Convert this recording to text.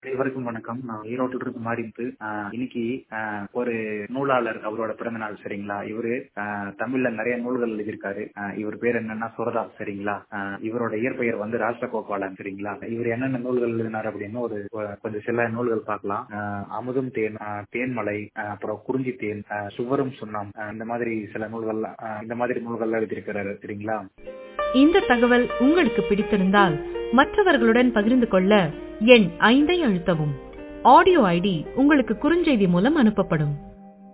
அனைவருக்கும் வணக்கம் நான் ஈரோட்டில் இருந்து மாறிந்து இன்னைக்கு ஆஹ், ஒரு நூலாளர் அவரோட பிறந்த நாள் சரிங்களா இவரு ஆஹ், தமிழ்ல நிறைய நூல்கள் எழுதியிருக்காரு ஆஹ், இவர் பேர் என்னன்னா சுரதாஸ் சரிங்களா ஆஹ், இவரோட இயற்பெயர் வந்து ராசகோபாலன் சரிங்களா இவர் என்னென்ன நூல்கள் எழுதினார் அப்படின்னு ஒரு கொ- கொஞ்சம் சில நூல்கள் பார்க்கலாம் ஆஹ், அமுதும் தேன் ஆஹ், தேன்மலை ஆஹ், அப்புறம் குறிஞ்சி தேன் ஆஹ், சுவரும் சுண்ணம் ஆஹ், இந்த மாதிரி சில நூல்கள் ஆஹ், இந்த மாதிரி நூல்கள் எழுதியிருக்கிறாரு சரிங்களா இந்த தகவல் உங்களுக்கு பிடித்திருந்தால் மற்றவர்களுடன் பகிர்ந்து கொள்ள எண் ஐந்தை அழுத்தவும் ஆடியோ ஐடி உங்களுக்கு குறுஞ்செய்தி மூலம் அனுப்பப்படும்